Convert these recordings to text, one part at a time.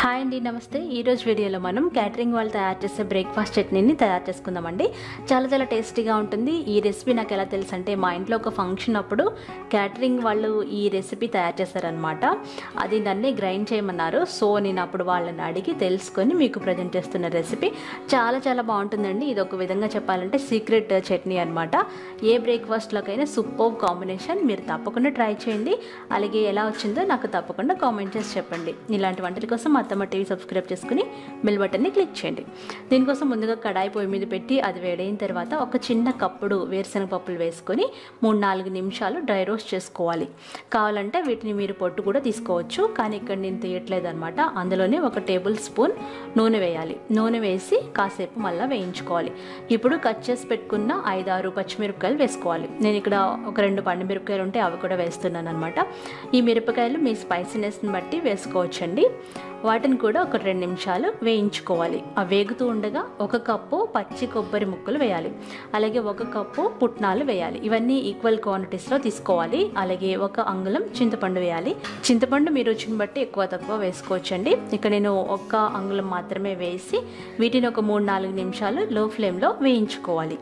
hi అండి నమస్తే ఈరోజు వీడియోలో మనం క్యాటరింగ్ వాళ్ళు తయారు చేసే బ్రేక్ఫాస్ట్ చట్నీని తయారు చేసుకుందామండి చాలా చాలా టేస్టీగా ఉంటుంది ఈ రెసిపీ నాకు ఎలా తెలుసు అంటే మా ఇంట్లో ఒక ఫంక్షన్ అప్పుడు క్యాటరింగ్ వాళ్ళు ఈ రెసిపీ తయారు చేశారనమాట అది నన్నే గ్రైండ్ చేయమన్నారు సో నేను అప్పుడు వాళ్ళని అడిగి తెలుసుకొని మీకు ప్రజెంట్ చేస్తున్న రెసిపీ చాలా చాలా బాగుంటుందండి ఇది ఒక విధంగా చెప్పాలంటే సీక్రెట్ చట్నీ అనమాట ఏ బ్రేక్ఫాస్ట్లోకైనా సూపర్ కాంబినేషన్ మీరు తప్పకుండా ట్రై చేయండి అలాగే ఎలా వచ్చిందో నాకు తప్పకుండా కామెంట్ చేసి చెప్పండి ఇలాంటి వంటల కోసం మా అత్తమ్మ టీవీ సబ్స్క్రైబ్ చేసుకుని బెల్ బటన్ని క్లిక్ చేయండి దీనికోసం ముందుగా కడాయి పొయ్యి మీద పెట్టి అది వేడైన తర్వాత ఒక చిన్న కప్పుడు వేరుశనగ పప్పులు వేసుకొని మూడు నాలుగు నిమిషాలు డ్రై రోస్ట్ చేసుకోవాలి కావాలంటే వీటిని మీరు పొట్టు కూడా తీసుకోవచ్చు కానీ ఇక్కడ నేను తీయట్లేదు అనమాట అందులోనే ఒక టేబుల్ స్పూన్ నూనె వేయాలి నూనె వేసి కాసేపు మళ్ళీ వేయించుకోవాలి ఇప్పుడు కట్ చేసి పెట్టుకున్న ఐదు ఆరు పచ్చిమిరపకాయలు వేసుకోవాలి నేను ఇక్కడ ఒక రెండు పండు మిరపకాయలు ఉంటే అవి కూడా వేస్తున్నాను అనమాట ఈ మిరపకాయలు మీ స్పైసీనెస్ని బట్టి వేసుకోవచ్చండి వాటిని కూడా ఒక రెండు నిమిషాలు వేయించుకోవాలి ఆ వేగుతూ ఉండగా ఒక కప్పు పచ్చి కొబ్బరి ముక్కలు వేయాలి అలాగే ఒక కప్పు పుట్నాలు వేయాలి ఇవన్నీ ఈక్వల్ క్వాంటిటీస్లో తీసుకోవాలి అలాగే ఒక అంగుళం చింతపండు వేయాలి చింతపండు మీ రుచిని బట్టి ఎక్కువ తక్కువ వేసుకోవచ్చండి ఇక్కడ నేను ఒక్క అంగుళం మాత్రమే వేసి వీటిని ఒక మూడు నాలుగు నిమిషాలు లో ఫ్లేమ్లో వేయించుకోవాలి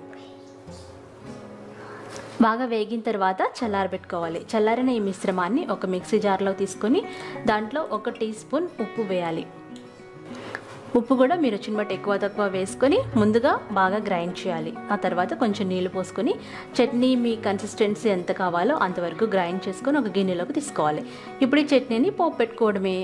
బాగా వేగిన తర్వాత చల్లారబెట్టుకోవాలి చల్లారిన ఈ మిశ్రమాన్ని ఒక మిక్సీ జార్లో తీసుకొని దాంట్లో ఒక టీ స్పూన్ ఉప్పు వేయాలి ఉప్పు కూడా మీరు వచ్చిన బట్టి ఎక్కువ తక్కువ వేసుకొని ముందుగా బాగా గ్రైండ్ చేయాలి ఆ తర్వాత కొంచెం నీళ్లు పోసుకొని చట్నీ మీ కన్సిస్టెన్సీ ఎంత కావాలో అంతవరకు గ్రైండ్ చేసుకొని ఒక గిన్నెలోకి తీసుకోవాలి ఇప్పుడు ఈ చట్నీని పోపు పెట్టుకోవడమే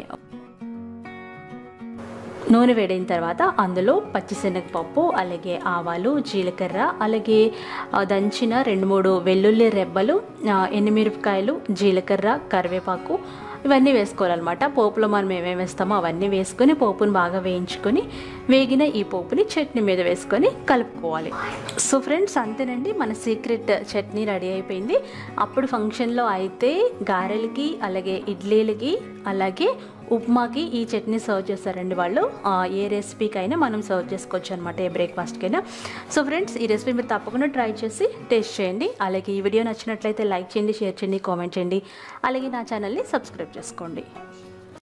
నూనె వేడైన తర్వాత అందులో పచ్చిశనగపప్పు అలాగే ఆవాలు జీలకర్ర అలాగే దంచిన రెండు మూడు వెల్లుల్లి రెబ్బలు ఎండుమిరపకాయలు జీలకర్ర కరివేపాకు ఇవన్నీ వేసుకోవాలన్నమాట పోపులో మనం ఏమేమి వేస్తామో అవన్నీ వేసుకొని పోపుని బాగా వేయించుకొని వేగిన ఈ పోపుని చట్నీ మీద వేసుకొని కలుపుకోవాలి సో ఫ్రెండ్స్ అంతేనండి మన సీక్రెట్ చట్నీ రెడీ అయిపోయింది అప్పుడు ఫంక్షన్లో అయితే గారెలకి అలాగే ఇడ్లీలకి అలాగే ఉప్మాకి ఈ చట్నీ సర్వ్ చేస్తారండి వాళ్ళు ఏ రెసిపీకైనా మనం సర్వ్ చేసుకోవచ్చు అనమాట ఏ బ్రేక్ఫాస్ట్కైనా సో ఫ్రెండ్స్ ఈ రెసిపీ మీరు తప్పకుండా ట్రై చేసి టేస్ట్ చేయండి అలాగే ఈ వీడియో నచ్చినట్లయితే లైక్ చేయండి షేర్ చేయండి కామెంట్ చేయండి అలాగే నా ఛానల్ని సబ్స్క్రైబ్ చేసుకోండి